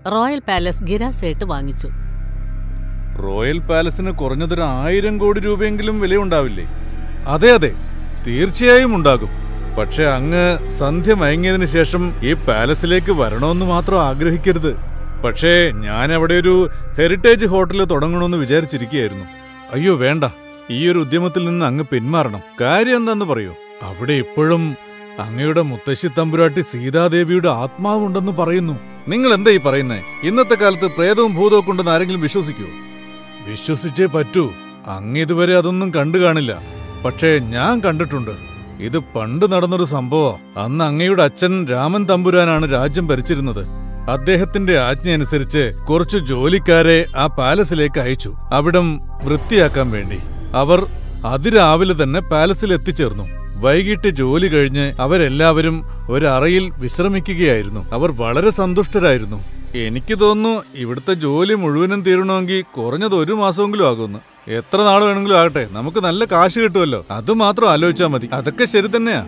royal palace ഗിരാസേട്ട് വാങ്ങിച്ചു royal പാലസിന് കുറഞ്ഞതൊരു ആയിരം കോടി രൂപയെങ്കിലും വിലയുണ്ടാവില്ലേ അതെ അതെ തീർച്ചയായും ഉണ്ടാകും പക്ഷെ അങ്ങ് സന്ധ്യ മയങ്ങിയതിനു ശേഷം ഈ പാലസിലേക്ക് വരണമെന്ന് മാത്രം ആഗ്രഹിക്കരുത് പക്ഷേ ഞാൻ അവിടെ ഒരു ഹെറിറ്റേജ് ഹോട്ടൽ തുടങ്ങണമെന്ന് വിചാരിച്ചിരിക്കുകയായിരുന്നു അയ്യോ വേണ്ട ഈ ഒരു ഉദ്യമത്തിൽ നിന്ന് അങ്ങ് പിന്മാറണം കാര്യം എന്താന്ന് പറയൂ അവിടെ ഇപ്പോഴും അങ്ങയുടെ മുത്തശ്ശി തമ്പുരാട്ടി സീതാദേവിയുടെ ആത്മാവുണ്ടെന്ന് പറയുന്നു നിങ്ങൾ എന്താ ഈ പറയുന്നേ ഇന്നത്തെ കാലത്ത് പ്രേതവും ഭൂതവും കൊണ്ടെന്ന് ആരെങ്കിലും വിശ്വസിക്കുമോ വിശ്വസിച്ചേ പറ്റൂ അങ്ങ് ഇതുവരെ അതൊന്നും കണ്ടു കാണില്ല പക്ഷേ ഞാൻ കണ്ടിട്ടുണ്ട് ഇത് പണ്ട് നടന്നൊരു സംഭവം അന്ന് അങ്ങയുടെ അച്ഛൻ രാമൻ തമ്പുരാനാണ് രാജ്യം ഭരിച്ചിരുന്നത് അദ്ദേഹത്തിന്റെ ആജ്ഞ അനുസരിച്ച് കുറച്ചു ജോലിക്കാരെ ആ പാലസിലേക്ക് അയച്ചു അവിടം വൃത്തിയാക്കാൻ വേണ്ടി അവർ അതിരാവിലെ തന്നെ പാലസിൽ എത്തിച്ചേർന്നു വൈകിട്ട് ജോലി കഴിഞ്ഞ് അവരെല്ലാവരും ഒരറയിൽ വിശ്രമിക്കുകയായിരുന്നു അവർ വളരെ സന്തുഷ്ടരായിരുന്നു എനിക്ക് തോന്നുന്നു ഇവിടുത്തെ ജോലി മുഴുവനും തീരണമെങ്കിൽ കുറഞ്ഞത് ഒരു മാസമെങ്കിലും ആകുമെന്ന് എത്ര നാൾ വേണമെങ്കിലും ആകട്ടെ നമുക്ക് നല്ല കാശ് കിട്ടുമല്ലോ അത് മാത്രം ആലോചിച്ചാൽ മതി അതൊക്കെ ശരി തന്നെയാ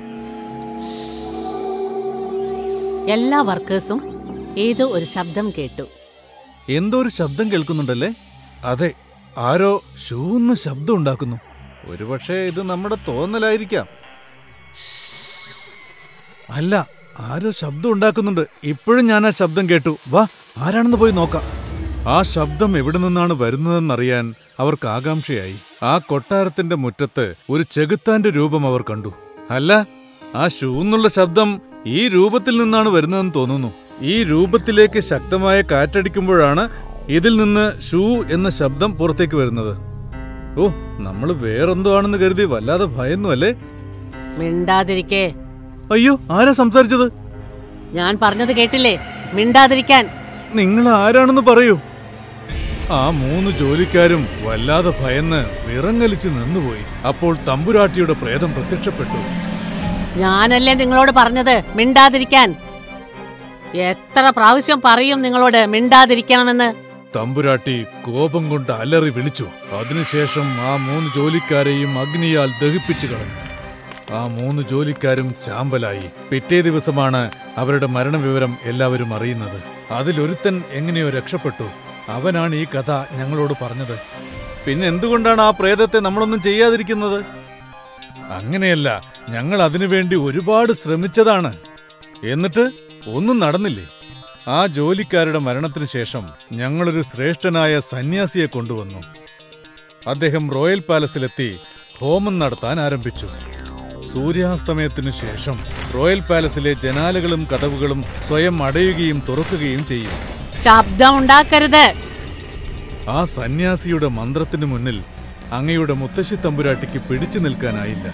എല്ലാ വർക്കേഴ്സും ഏതോ ഒരു ശബ്ദം കേട്ടു എന്തോ ഒരു ശബ്ദം കേൾക്കുന്നുണ്ടല്ലേ അതെ ആരോ ശൂന്ന് ശബ്ദം ഉണ്ടാക്കുന്നു ഒരുപക്ഷെ ഇത് നമ്മുടെ തോന്നലായിരിക്കാം അല്ല ആരോ ശബ്ദം ഉണ്ടാക്കുന്നുണ്ട് ഇപ്പോഴും ഞാൻ ആ ശബ്ദം കേട്ടു വാ ആരാണെന്ന് പോയി നോക്കാം ആ ശബ്ദം എവിടെ നിന്നാണ് വരുന്നതെന്നറിയാൻ അവർക്ക് ആകാംക്ഷയായി ആ കൊട്ടാരത്തിന്റെ മുറ്റത്ത് ഒരു ചെകുത്താന്റെ രൂപം അവർ കണ്ടു അല്ല ആ ഷൂന്നുള്ള ശബ്ദം ഈ രൂപത്തിൽ നിന്നാണ് വരുന്നതെന്ന് തോന്നുന്നു ഈ രൂപത്തിലേക്ക് ശക്തമായ കാറ്റടിക്കുമ്പോഴാണ് ഇതിൽ നിന്ന് ഷൂ എന്ന ശബ്ദം പുറത്തേക്ക് വരുന്നത് ഓ നമ്മൾ വേറെന്തോ ആണെന്ന് കരുതി വല്ലാതെ ഭയന്നു അല്ലേ മിണ്ടാതിരിക്കേ അയ്യോ ആരാ സംസാരിച്ചത് ഞാൻ പറഞ്ഞത് കേട്ടില്ലേ മിണ്ടാതിരിക്കാൻ നിങ്ങൾ ആരാണെന്ന് പറയൂ ആ മൂന്ന് ജോലിക്കാരും വല്ലാതെ ഭയന്ന് വിറങ്ങലിച്ച് നിന്നുപോയി അപ്പോൾ തമ്പുരാട്ടിയുടെ പ്രേതം പ്രത്യക്ഷപ്പെട്ടു ഞാനല്ലേ നിങ്ങളോട് പറഞ്ഞത് മിണ്ടാതിരിക്കാൻ എത്ര പ്രാവശ്യം പറയും നിങ്ങളോട് മിണ്ടാതിരിക്കണമെന്ന് തമ്പുരാട്ടി കോപം കൊണ്ട് അലറി വിളിച്ചു അതിനുശേഷം ആ മൂന്ന് ജോലിക്കാരെയും അഗ്നിയാൽ ദഹിപ്പിച്ചു കളഞ്ഞു ആ മൂന്ന് ജോലിക്കാരും ചാമ്പലായി പിറ്റേ ദിവസമാണ് അവരുടെ മരണവിവരം എല്ലാവരും അറിയുന്നത് അതിലൊരുത്തൻ എങ്ങനെയോ രക്ഷപ്പെട്ടു അവനാണ് ഈ കഥ ഞങ്ങളോട് പറഞ്ഞത് പിന്നെ എന്തുകൊണ്ടാണ് ആ പ്രേതത്തെ നമ്മളൊന്നും ചെയ്യാതിരിക്കുന്നത് അങ്ങനെയല്ല ഞങ്ങൾ അതിനുവേണ്ടി ഒരുപാട് ശ്രമിച്ചതാണ് എന്നിട്ട് ഒന്നും നടന്നില്ലേ ആ ജോലിക്കാരുടെ മരണത്തിനു ശേഷം ഞങ്ങളൊരു ശ്രേഷ്ഠനായ സന്യാസിയെ കൊണ്ടുവന്നു അദ്ദേഹം റോയൽ പാലസിലെത്തി ഹോമം നടത്താൻ ആരംഭിച്ചു സൂര്യാസ്തമയത്തിനു ശേഷം റോയൽ പാലസിലെ ജനാലകളും കതവുകളും സ്വയം അടയുകയും തുറക്കുകയും ചെയ്യും ശബ്ദം ഉണ്ടാക്കരുത് ആ സന്യാസിയുടെ മന്ത്രത്തിനു മുന്നിൽ അങ്ങയുടെ മുത്തശ്ശി തമ്പുരാട്ടിക്ക് പിടിച്ചു നിൽക്കാനായില്ല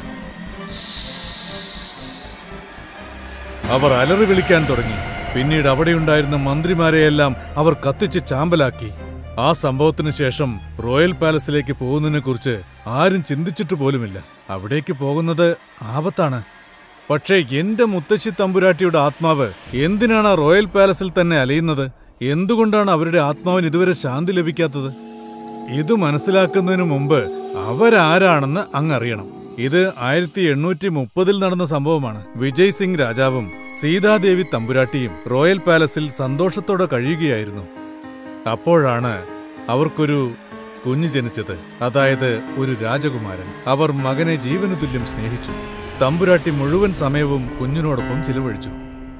അവർ അലറി വിളിക്കാൻ തുടങ്ങി പിന്നീട് അവിടെയുണ്ടായിരുന്ന മന്ത്രിമാരെയെല്ലാം അവർ കത്തിച്ച് ചാമ്പലാക്കി ആ സംഭവത്തിന് ശേഷം റോയൽ പാലസിലേക്ക് പോകുന്നതിനെ കുറിച്ച് ആരും ചിന്തിച്ചിട്ട് പോലുമില്ല അവിടേക്ക് പോകുന്നത് ആപത്താണ് പക്ഷേ എന്റെ മുത്തശ്ശി തമ്പുരാട്ടിയുടെ ആത്മാവ് എന്തിനാണ് ആ റോയൽ പാലസിൽ തന്നെ അലയുന്നത് എന്തുകൊണ്ടാണ് അവരുടെ ആത്മാവിന് ഇതുവരെ ശാന്തി ലഭിക്കാത്തത് ഇത് മനസ്സിലാക്കുന്നതിന് മുമ്പ് അവരാരാണെന്ന് അങ്ങ് അറിയണം ഇത് ആയിരത്തി എണ്ണൂറ്റി മുപ്പതിൽ നടന്ന സംഭവമാണ് വിജയ് സിംഗ് രാജാവും സീതാദേവി തമ്പുരാട്ടിയും റോയൽ പാലസിൽ സന്തോഷത്തോടെ കഴിയുകയായിരുന്നു അപ്പോഴാണ് അവർക്കൊരു കുഞ്ഞു ജനിച്ചത് അതായത് ഒരു രാജകുമാരൻ അവർ മകനെ ജീവനു തുല്യം സ്നേഹിച്ചു തമ്പുരാട്ടി മുഴുവൻ സമയവും കുഞ്ഞിനോടൊപ്പം ചിലവഴിച്ചു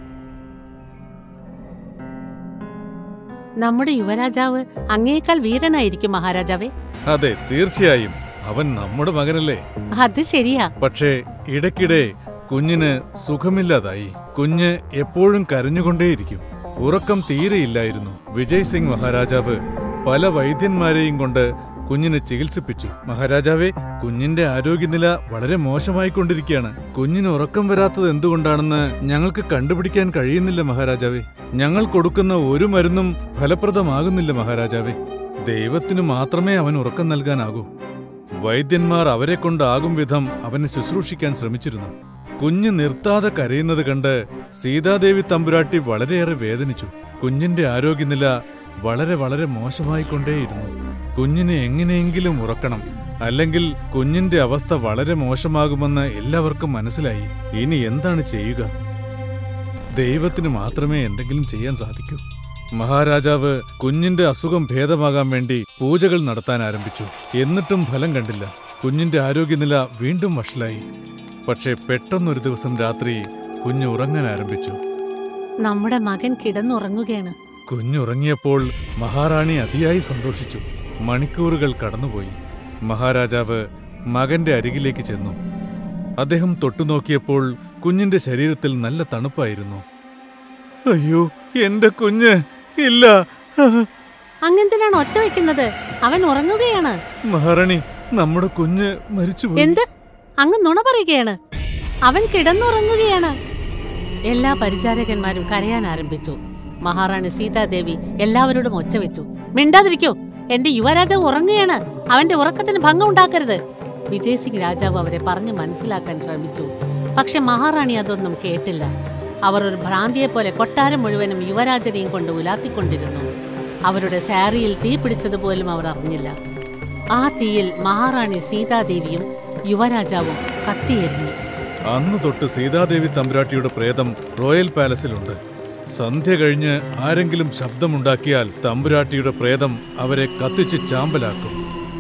നമ്മുടെ യുവരാജാവ് അങ്ങേക്കാൾ വീരനായിരിക്കും മഹാരാജാവേ അതെ തീർച്ചയായും അവൻ നമ്മുടെ മകനല്ലേ അത് ശരിയാ പക്ഷേ ഇടയ്ക്കിടെ കുഞ്ഞിന് സുഖമില്ലാതായി കുഞ്ഞ് എപ്പോഴും കരഞ്ഞുകൊണ്ടേയിരിക്കും ഉറക്കം തീരെയില്ലായിരുന്നു വിജയ് സിംഗ് മഹാരാജാവ് പല വൈദ്യന്മാരെയും കൊണ്ട് കുഞ്ഞിനെ ചികിത്സിപ്പിച്ചു മഹാരാജാവേ കുഞ്ഞിന്റെ ആരോഗ്യനില വളരെ മോശമായിക്കൊണ്ടിരിക്കുകയാണ് കുഞ്ഞിന് ഉറക്കം വരാത്തത് എന്തുകൊണ്ടാണെന്ന് ഞങ്ങൾക്ക് കണ്ടുപിടിക്കാൻ കഴിയുന്നില്ല മഹാരാജാവേ ഞങ്ങൾ കൊടുക്കുന്ന ഒരു മരുന്നും ഫലപ്രദമാകുന്നില്ല മഹാരാജാവേ ദൈവത്തിന് മാത്രമേ അവൻ ഉറക്കം നൽകാനാകൂ വൈദ്യന്മാർ അവരെ കൊണ്ടാകും വിധം അവനെ ശുശ്രൂഷിക്കാൻ ശ്രമിച്ചിരുന്നു കുഞ്ഞ് നിർത്താതെ കരയുന്നത് കണ്ട് സീതാദേവി തമ്പുരാട്ടി വളരെയേറെ വേദനിച്ചു കുഞ്ഞിന്റെ ആരോഗ്യനില വളരെ വളരെ മോശമായിക്കൊണ്ടേയിരുന്നു കുഞ്ഞിനെ എങ്ങനെയെങ്കിലും ഉറക്കണം അല്ലെങ്കിൽ കുഞ്ഞിന്റെ അവസ്ഥ വളരെ മോശമാകുമെന്ന് എല്ലാവർക്കും മനസ്സിലായി ഇനി എന്താണ് ചെയ്യുക ദൈവത്തിന് മാത്രമേ എന്തെങ്കിലും ചെയ്യാൻ സാധിക്കൂ മഹാരാജാവ് കുഞ്ഞിന്റെ അസുഖം ഭേദമാകാൻ വേണ്ടി പൂജകൾ നടത്താൻ ആരംഭിച്ചു എന്നിട്ടും ഫലം കണ്ടില്ല കുഞ്ഞിന്റെ ആരോഗ്യനില വീണ്ടും വഷളായി പക്ഷേ പെട്ടെന്നൊരു ദിവസം രാത്രി കുഞ്ഞ് ഉറങ്ങാൻ ആരംഭിച്ചു നമ്മുടെ മകൻ കിടന്നുറങ്ങുകയാണ് കുഞ്ഞുറങ്ങിയപ്പോൾ മഹാറാണി അതിയായി സന്തോഷിച്ചു മണിക്കൂറുകൾ കടന്നുപോയി മഹാരാജാവ് മകന്റെ അരികിലേക്ക് ചെന്നു അദ്ദേഹം തൊട്ടുനോക്കിയപ്പോൾ കുഞ്ഞിന്റെ ശരീരത്തിൽ നല്ല തണുപ്പായിരുന്നു അയ്യോ എന്റെ കുഞ്ഞ് ഇല്ല അങ്ങെന്തിനാണ് ഒച്ച വെക്കുന്നത് അവൻ ഉറങ്ങുകയാണ് മഹാറാണി നമ്മുടെ കുഞ്ഞ് മരിച്ചുപോയി എന്ത് അങ്ങ് നുണ പറയുകയാണ് അവൻ കിടന്നുറങ്ങുകയാണ് എല്ലാ പരിചാരകന്മാരും കരയാൻ ആരംഭിച്ചു മഹാറാണി സീതാദേവി എല്ലാവരോടും ഒച്ച വെച്ചു മിണ്ടാതിരിക്കോ എന്റെ യുവരാജാവ് ഉറങ്ങുകയാണ് അവന്റെ ഉറക്കത്തിന് ഭംഗം ഉണ്ടാക്കരുത് വിജയ് സിംഗ് രാജാവ് അവരെ പറഞ്ഞു മനസ്സിലാക്കാൻ ശ്രമിച്ചു പക്ഷെ മഹാറാണി അതൊന്നും കേട്ടില്ല അവർ ഒരു ഭ്രാന്തിയെ പോലെ കൊട്ടാരം മുഴുവനും യുവരാജനെയും കൊണ്ട് ഉലാത്തിക്കൊണ്ടിരുന്നു അവരുടെ സാരിയിൽ തീ പിടിച്ചതുപോലും അവർ അറിഞ്ഞില്ല ആ തീയിൽ മഹാറാണി സീതാദേവിയും യുവരാജാവും കത്തിയെരിഞ്ഞു അന്ന് തൊട്ട് സീതാദേവി തമ്പുരാട്ടിയുടെ പ്രേതം റോയൽ പാലസിലുണ്ട് സന്ധ്യ കഴിഞ്ഞ് ആരെങ്കിലും ശബ്ദമുണ്ടാക്കിയാൽ തമ്പുരാട്ടിയുടെ പ്രേതം അവരെ കത്തിച്ച് ചാമ്പലാക്കും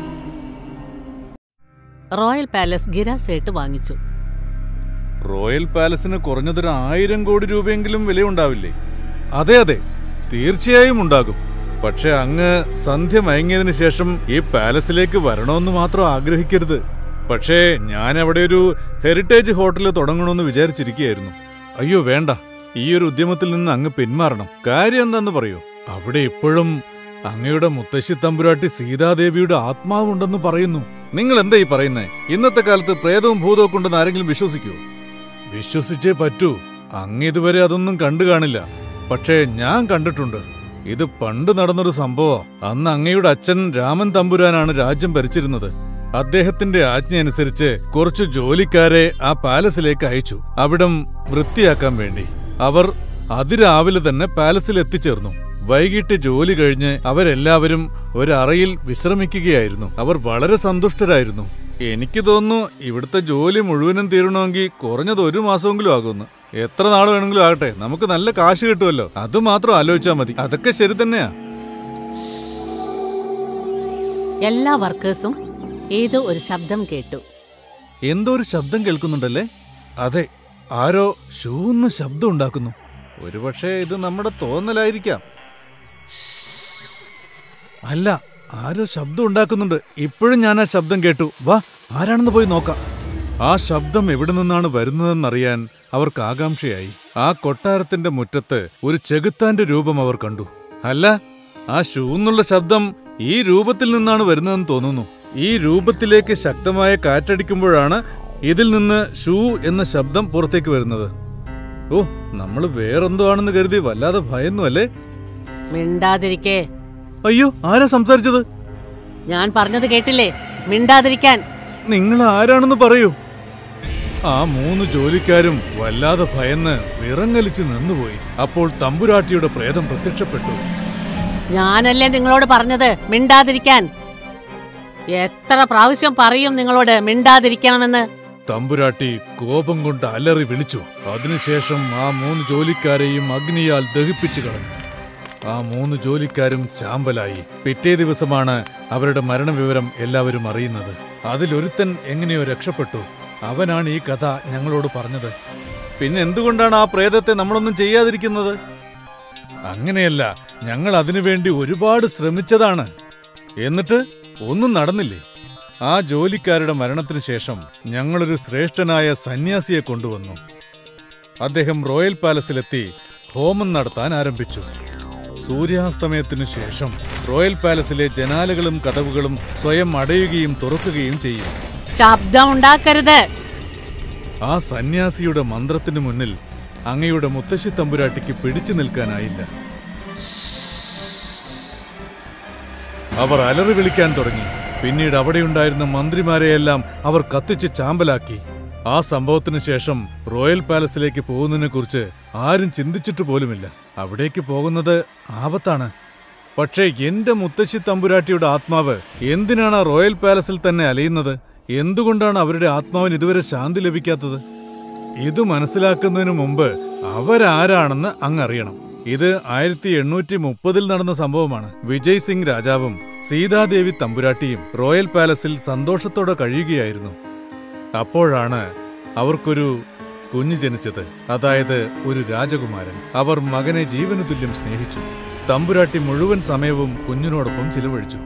റോയൽ പാലസ് ഗിരാസേട്ട് വാങ്ങിച്ചു റോയൽ പാലസിന് കുറഞ്ഞതൊരു ആയിരം കോടി രൂപയെങ്കിലും വിലയുണ്ടാവില്ലേ അതെ അതെ തീർച്ചയായും ഉണ്ടാകും പക്ഷെ അങ്ങ് സന്ധ്യ മയങ്ങിയതിനു ശേഷം ഈ പാലസിലേക്ക് വരണമെന്ന് മാത്രം ആഗ്രഹിക്കരുത് പക്ഷേ ഞാൻ അവിടെ ഒരു ഹെറിറ്റേജ് ഹോട്ടൽ തുടങ്ങണമെന്ന് വിചാരിച്ചിരിക്കുകയായിരുന്നു അയ്യോ വേണ്ട ഈ ഒരു ഉദ്യമത്തിൽ നിന്ന് അങ്ങ് പിന്മാറണം കാര്യം എന്താന്ന് പറയൂ അവിടെ ഇപ്പോഴും അങ്ങയുടെ മുത്തശ്ശി തമ്പുരാട്ടി സീതാദേവിയുടെ ആത്മാവുണ്ടെന്ന് പറയുന്നു നിങ്ങൾ എന്താ ഈ പറയുന്നേ ഇന്നത്തെ കാലത്ത് പ്രേതവും ഭൂതവും ഒക്കെ ഉണ്ടെന്ന് ആരെങ്കിലും വിശ്വസിക്കൂ വിശ്വസിച്ചേ പറ്റൂ അങ്ങ് ഇതുവരെ അതൊന്നും കണ്ടു കാണില്ല പക്ഷേ ഞാൻ കണ്ടിട്ടുണ്ട് ഇത് പണ്ട് നടന്നൊരു സംഭവം അന്ന് അങ്ങയുടെ അച്ഛൻ രാമൻ തമ്പുരാനാണ് രാജ്യം ഭരിച്ചിരുന്നത് അദ്ദേഹത്തിന്റെ ആജ്ഞയനുസരിച്ച് കുറച്ചു ജോലിക്കാരെ ആ പാലസിലേക്ക് അയച്ചു അവിടം വൃത്തിയാക്കാൻ വേണ്ടി അവർ അതിരാവിലെ തന്നെ പാലസിൽ എത്തിച്ചേർന്നു വൈകിട്ട് ജോലി കഴിഞ്ഞ് അവരെല്ലാവരും ഒരറയിൽ വിശ്രമിക്കുകയായിരുന്നു അവർ വളരെ സന്തുഷ്ടരായിരുന്നു എനിക്ക് തോന്നുന്നു ഇവിടുത്തെ ജോലി മുഴുവനും തീരണമെങ്കിൽ കുറഞ്ഞത് ഒരു മാസമെങ്കിലും ആകുമെന്ന് എത്ര നാൾ വേണമെങ്കിലും ആകട്ടെ നമുക്ക് നല്ല കാശ് കിട്ടുമല്ലോ അത് മാത്രം ആലോചിച്ചാൽ മതി അതൊക്കെ ശരി തന്നെയാ എല്ലാ വർക്കേഴ്സും ഏതോ ഒരു ശബ്ദം കേട്ടു എന്തോ ഒരു ശബ്ദം കേൾക്കുന്നുണ്ടല്ലേ അതെ ആരോ ശൂന്ന് ശബ്ദം ഉണ്ടാക്കുന്നു ഒരുപക്ഷെ ഇത് നമ്മുടെ തോന്നലായിരിക്കാം അല്ല ആരോ ശബ്ദം ഉണ്ടാക്കുന്നുണ്ട് ഇപ്പോഴും ഞാൻ ആ ശബ്ദം കേട്ടു വാ ആരാണെന്ന് പോയി നോക്കാം ആ ശബ്ദം എവിടെ നിന്നാണ് വരുന്നതെന്നറിയാൻ അവർക്ക് ആകാംക്ഷയായി ആ കൊട്ടാരത്തിന്റെ മുറ്റത്ത് ഒരു ചെകുത്താന്റെ രൂപം അവർ കണ്ടു അല്ല ആ ശൂന്നുള്ള ശബ്ദം ഈ രൂപത്തിൽ നിന്നാണ് വരുന്നതെന്ന് തോന്നുന്നു ഈ രൂപത്തിലേക്ക് ശക്തമായ കാറ്റടിക്കുമ്പോഴാണ് ഇതിൽ നിന്ന് ഷൂ എന്ന ശബ്ദം പുറത്തേക്ക് വരുന്നത് ഓ നമ്മൾ വേറെന്തോ ആണെന്ന് കരുതി വല്ലാതെ ഭയന്നു അല്ലേ മിണ്ടാതിരിക്കേ അയ്യോ ആരാ സംസാരിച്ചത് ഞാൻ പറഞ്ഞത് കേട്ടില്ലേ മിണ്ടാതിരിക്കാൻ നിങ്ങൾ ആരാണെന്ന് പറയൂ ആ മൂന്ന് ജോലിക്കാരും വല്ലാതെ ഭയന്ന് വിറങ്ങലിച്ച് നിന്നുപോയി അപ്പോൾ തമ്പുരാട്ടിയുടെ പ്രേതം പ്രത്യക്ഷപ്പെട്ടു ഞാനല്ലേ നിങ്ങളോട് പറഞ്ഞത് മിണ്ടാതിരിക്കാൻ എത്ര പ്രാവശ്യം പറയും നിങ്ങളോട് മിണ്ടാതിരിക്കണമെന്ന് തമ്പുരാട്ടി കോപം കൊണ്ട് അലറി വിളിച്ചു അതിനുശേഷം ആ മൂന്ന് ജോലിക്കാരെയും അഗ്നിയാൽ ദഹിപ്പിച്ചു കളഞ്ഞു ആ മൂന്ന് ജോലിക്കാരും ചാമ്പലായി പിറ്റേ ദിവസമാണ് അവരുടെ മരണവിവരം എല്ലാവരും അറിയുന്നത് അതിലൊരുത്തൻ എങ്ങനെയോ രക്ഷപ്പെട്ടു അവനാണ് ഈ കഥ ഞങ്ങളോട് പറഞ്ഞത് പിന്നെ എന്തുകൊണ്ടാണ് ആ പ്രേതത്തെ നമ്മളൊന്നും ചെയ്യാതിരിക്കുന്നത് അങ്ങനെയല്ല ഞങ്ങൾ അതിനുവേണ്ടി ഒരുപാട് ശ്രമിച്ചതാണ് എന്നിട്ട് ഒന്നും നടന്നില്ലേ ആ ജോലിക്കാരുടെ മരണത്തിനു ശേഷം ഞങ്ങളൊരു ശ്രേഷ്ഠനായ സന്യാസിയെ കൊണ്ടുവന്നു അദ്ദേഹം റോയൽ പാലസിലെത്തി ഹോമം നടത്താൻ ആരംഭിച്ചു സൂര്യാസ്തമയത്തിനു ശേഷം റോയൽ പാലസിലെ ജനാലകളും കതവുകളും സ്വയം അടയുകയും തുറക്കുകയും ചെയ്യും ശബ്ദം ഉണ്ടാക്കരുത് ആ സന്യാസിയുടെ മന്ത്രത്തിനു മുന്നിൽ അങ്ങയുടെ മുത്തശ്ശി തമ്പുരാട്ടിക്ക് പിടിച്ചു നിൽക്കാനായില്ല അവർ അലറി വിളിക്കാൻ തുടങ്ങി പിന്നീട് അവിടെയുണ്ടായിരുന്ന മന്ത്രിമാരെയെല്ലാം അവർ കത്തിച്ച് ചാമ്പലാക്കി ആ സംഭവത്തിന് ശേഷം റോയൽ പാലസിലേക്ക് പോകുന്നതിനെ കുറിച്ച് ആരും ചിന്തിച്ചിട്ട് പോലുമില്ല അവിടേക്ക് പോകുന്നത് ആപത്താണ് പക്ഷേ എന്റെ മുത്തശ്ശി തമ്പുരാട്ടിയുടെ ആത്മാവ് എന്തിനാണ് ആ റോയൽ പാലസിൽ തന്നെ അലയുന്നത് എന്തുകൊണ്ടാണ് അവരുടെ ആത്മാവിന് ഇതുവരെ ശാന്തി ലഭിക്കാത്തത് ഇത് മനസ്സിലാക്കുന്നതിന് മുമ്പ് അവരാരാണെന്ന് അങ്ങറിയണം ഇത് ആയിരത്തി എണ്ണൂറ്റി മുപ്പതിൽ നടന്ന സംഭവമാണ് വിജയ് സിംഗ് രാജാവും സീതാദേവി തമ്പുരാട്ടിയും റോയൽ പാലസിൽ സന്തോഷത്തോടെ കഴിയുകയായിരുന്നു അപ്പോഴാണ് അവർക്കൊരു കുഞ്ഞു ജനിച്ചത് അതായത് ഒരു രാജകുമാരൻ അവർ മകനെ ജീവനു തുല്യം സ്നേഹിച്ചു തമ്പുരാട്ടി മുഴുവൻ സമയവും കുഞ്ഞിനോടൊപ്പം ചിലവഴിച്ചു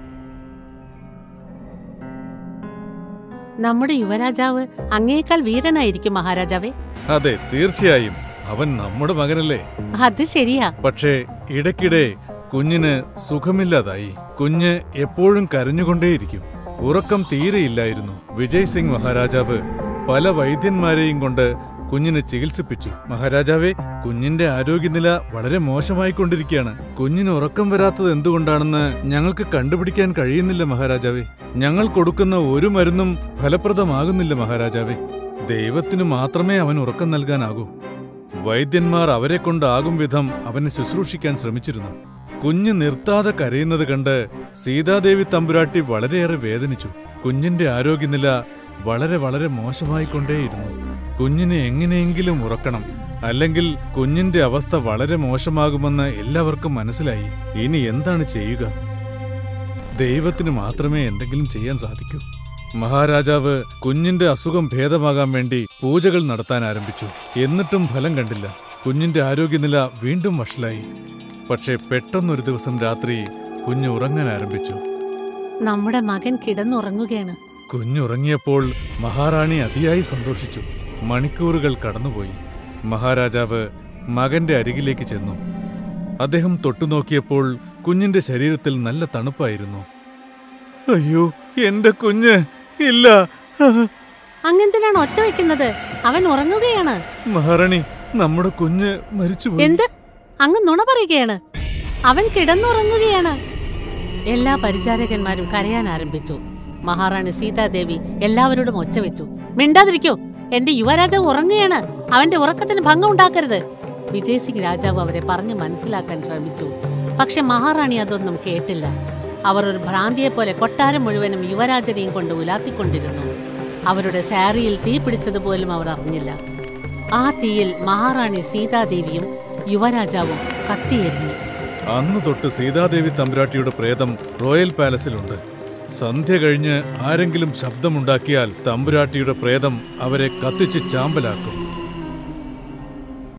നമ്മുടെ യുവരാജാവ് അങ്ങേക്കാൾ വീരനായിരിക്കും മഹാരാജാവേ അതെ തീർച്ചയായും അവൻ നമ്മുടെ മകനല്ലേ അത് ശരിയാ പക്ഷേ ഇടയ്ക്കിടെ കുഞ്ഞിന് സുഖമില്ലാതായി കുഞ്ഞ് എപ്പോഴും കരഞ്ഞുകൊണ്ടേയിരിക്കും ഉറക്കം തീരെയില്ലായിരുന്നു വിജയ് സിംഗ് മഹാരാജാവ് പല വൈദ്യന്മാരെയും കൊണ്ട് കുഞ്ഞിനെ ചികിത്സിപ്പിച്ചു മഹാരാജാവേ കുഞ്ഞിന്റെ ആരോഗ്യനില വളരെ മോശമായിക്കൊണ്ടിരിക്കുകയാണ് കുഞ്ഞിന് ഉറക്കം വരാത്തത് എന്തുകൊണ്ടാണെന്ന് ഞങ്ങൾക്ക് കണ്ടുപിടിക്കാൻ കഴിയുന്നില്ല മഹാരാജാവേ ഞങ്ങൾ കൊടുക്കുന്ന ഒരു മരുന്നും ഫലപ്രദമാകുന്നില്ല മഹാരാജാവേ ദൈവത്തിന് മാത്രമേ അവൻ ഉറക്കം നൽകാനാകൂ വൈദ്യന്മാർ അവരെ കൊണ്ടാകും വിധം അവനെ ശുശ്രൂഷിക്കാൻ ശ്രമിച്ചിരുന്നു കുഞ്ഞ് നിർത്താതെ കരയുന്നത് കണ്ട് സീതാദേവി തമ്പുരാട്ടി വളരെയേറെ വേദനിച്ചു കുഞ്ഞിന്റെ ആരോഗ്യനില വളരെ വളരെ മോശമായിക്കൊണ്ടേയിരുന്നു കുഞ്ഞിനെ എങ്ങനെയെങ്കിലും ഉറക്കണം അല്ലെങ്കിൽ കുഞ്ഞിന്റെ അവസ്ഥ വളരെ മോശമാകുമെന്ന് എല്ലാവർക്കും മനസ്സിലായി ഇനി എന്താണ് ചെയ്യുക ദൈവത്തിന് മാത്രമേ എന്തെങ്കിലും ചെയ്യാൻ സാധിക്കൂ മഹാരാജാവ് കുഞ്ഞിന്റെ അസുഖം ഭേദമാകാൻ വേണ്ടി പൂജകൾ നടത്താൻ ആരംഭിച്ചു എന്നിട്ടും ഫലം കണ്ടില്ല കുഞ്ഞിന്റെ ആരോഗ്യനില വീണ്ടും വഷളായി പക്ഷേ പെട്ടെന്നൊരു ദിവസം രാത്രി കുഞ്ഞ് ഉറങ്ങാൻ ആരംഭിച്ചു നമ്മുടെ മകൻ കിടന്നുറങ്ങുകയാണ് കുഞ്ഞുറങ്ങിയപ്പോൾ മഹാറാണി അതിയായി സന്തോഷിച്ചു മണിക്കൂറുകൾ കടന്നുപോയി മഹാരാജാവ് മകന്റെ അരികിലേക്ക് ചെന്നു അദ്ദേഹം തൊട്ടുനോക്കിയപ്പോൾ കുഞ്ഞിന്റെ ശരീരത്തിൽ നല്ല തണുപ്പായിരുന്നു അയ്യോ എന്റെ കുഞ്ഞ് ഇല്ല അങ്ങെന്തിനാണ് ഒച്ച വെക്കുന്നത് അവൻ ഉറങ്ങുകയാണ് മഹാറാണി നമ്മുടെ കുഞ്ഞ് മരിച്ചുപോയി എന്ത് അങ്ങ് നുണ പറയുകയാണ് അവൻ കിടന്നുറങ്ങുകയാണ് എല്ലാ പരിചാരകന്മാരും കരയാൻ ആരംഭിച്ചു മഹാറാണി സീതാദേവി എല്ലാവരോടും ഒച്ച വെച്ചു മിണ്ടാതിരിക്കോ എന്റെ യുവരാജാവ് ഉറങ്ങുകയാണ് അവന്റെ ഉറക്കത്തിന് ഭംഗം ഉണ്ടാക്കരുത് വിജയ് സിംഗ് രാജാവ് അവരെ പറഞ്ഞു മനസ്സിലാക്കാൻ ശ്രമിച്ചു പക്ഷെ മഹാറാണി അതൊന്നും കേട്ടില്ല അവർ ഒരു ഭ്രാന്തിയെ പോലെ കൊട്ടാരം മുഴുവനും യുവരാജനെയും കൊണ്ട് ഉലാത്തിക്കൊണ്ടിരുന്നു അവരുടെ സാരിയിൽ തീ പിടിച്ചതുപോലും അവർ അറിഞ്ഞില്ല ആ തീയിൽ മഹാറാണി സീതാദേവിയും യുവരാജാവും കത്തിയെരിഞ്ഞു അന്നു തൊട്ട് സീതാദേവി തമ്പുരാട്ടിയുടെ പ്രേതം റോയൽ പാലസിലുണ്ട് സന്ധ്യ കഴിഞ്ഞ് ആരെങ്കിലും ശബ്ദമുണ്ടാക്കിയാൽ തമ്പുരാട്ടിയുടെ പ്രേതം അവരെ കത്തിച്ച് ചാമ്പലാക്കും